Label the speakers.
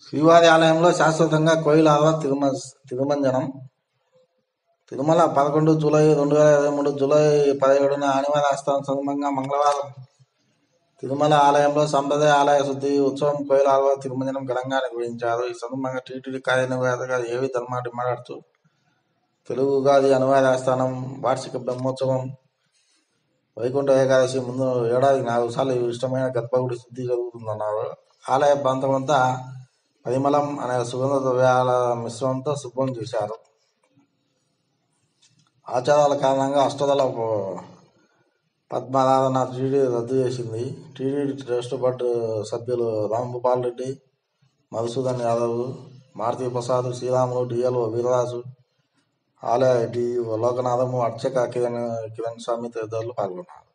Speaker 1: శ్రీవారి ఆలయంలో శాశ్వతంగా కోయిలావ తిరుమ తిరుమంజనం తిరుమల పదకొండు జూలై రెండు వేల ఇరవై మూడు జూలై పదిహేడున ఆనివారి ఆస్థానం సందర్భంగా మంగళవారం తిరుమల ఆలయంలో సంప్రదాయ ఆలయ శుద్ధి ఉత్సవం కోయిలావ తిరుమంజనం ఘనంగా నిర్వహించారు ఈ సందర్భంగా టీటీడీ కార్యనిర్వాహక ఏవి ధర్మాటి మాట్లాడుతూ తెలుగు ఉగాది అనువాద ఆస్థానం వార్షిక బ్రహ్మోత్సవం వైకుంఠ ఏకాదశి ముందు ఏడాది నాలుగు సార్లు ఈ ఇష్టమైన గర్భగుడి శుద్ధి జరుగుతుందన్నారు ఆలయ ప్రాంతమంతా పరిమళం అనే సుగంధ ద్రవ్యాల మిశ్రమంతో శుభ్రం చేశారు ఆచారాల కారణంగా అష్టదళ ప- పద్మారాధన టీడీ రద్దు చేసింది టీడీ ట్రస్ట్ బోర్డు సభ్యులు రాంభూపాల్ రెడ్డి మధుసూదన్ యాదవ్ మారుతి ప్రసాద్ శ్రీరాములు డిఎల్ వీరరాజు ఆలయ డి లోకనాథము అర్చక కిరణ్ కిరణ్ స్వామి తదితరులు పాల్గొన్నారు